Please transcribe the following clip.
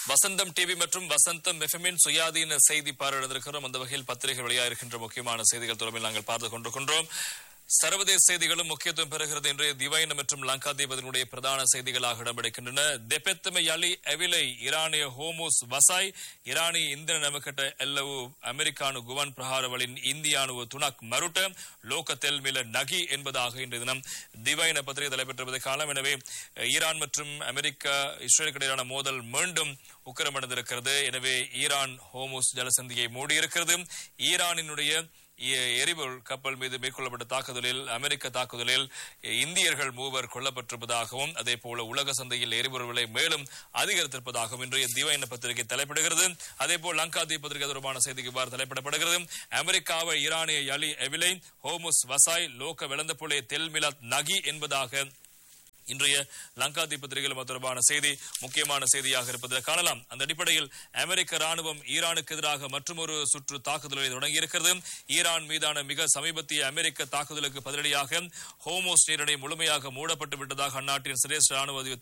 வசந்தம் TV மற்றும் வசந்தம் எஃப்எம்மின் சுயாதீன செய்தி பார்வையிடுகிறோம் அந்த வகையில் பத்திரிகை வெளியாகின்ற முக்கியமான செய்திகள் தொடர்பில் நாங்கள் பார்த்து கொண்டிருக்கின்றோம் சர்வதேச செய்திகளும் முக்கியத்துவம் பெறுகிறது இன்றைய திவைன மற்றும் லங்காதீபதியினுடைய பிரதான செய்திகளாக இடம்பெடுக்கின்றன தெபெத்தம யலி எவிலை ஈரானிய ஹோமோஸ் வசாய் இರಾನಿ ಇಂಧನ ನಮಕಟ ಎಲ್ಲವೂ ಅಮೆರಿಕಾನು ಗುವನ್ ಪ್ರಹಾರವಳಿನ್ இந்தியானு துணக் மருட்ட லோக தெல்மில நகி என்பதாக இன்றைய தினம் திவைன பத்திரிகை தலைப்பெற்றிருப்பதை காலம் எனவே ஈரான் மற்றும் அமெரிக்கா இஸ்ரேலுக்கு இடையிலான மோதல் மீண்டும் உக்கிரமடைந்திருக்கிறது எனவே ஈரான் ஹோமோஸ் ஜலசந்தியை மூடியிருக்கிறது ஈரானினுடைய எ- எரிபொருள் கப்பல் மீது மேற்கொள்ளப்பட்ட தாக்குதலில் அமெரிக்க தாக்குதலில் இந்தியர்கள் மூவர் கொல்லப்பட்டிருப்பதாகவும் அதே போல உலக சந்தையில் எரிபொருள் விலை மேலும் அதிகரித்திருப்பதாகவும் இன்றைய திவைன பத்திரிகை தலைப்பிடுகிறது அதே போல் லங்காதீப் பத்திரிகை தொடர்பான செய்திக்கு இவ்வாறு தலைப்பிடப்படுகிறது அமெரிக்காவை ஈரானிய யலி எவிலை ஹோமுஸ் வசாய் லோக விளந்தபுலே தெல்மிலத் நகி என்பதாக இன்றைய லங்காதீப் பத்திரிகையில் அது தொடர்பான செய்தி முக்கியமான செய்தியாக இருப்பதை காணலாம் அந்த அடிப்படையில் அமெரிக்க ராணுவம் ஈரானுக்கு எதிராக மற்றொரு சுற்று தாக்குதலை தொடங்கியிருக்கிறது ஈரான் மீதான மிக சமீபத்திய அமெரிக்க தாக்குதலுக்கு பதிலடியாக ஹோமோஸ் நீரிணை முழுமையாக மூடப்பட்டு விட்டதாக அந்நாட்டின் சிரேஷ்ட ராணுவ அதிபர்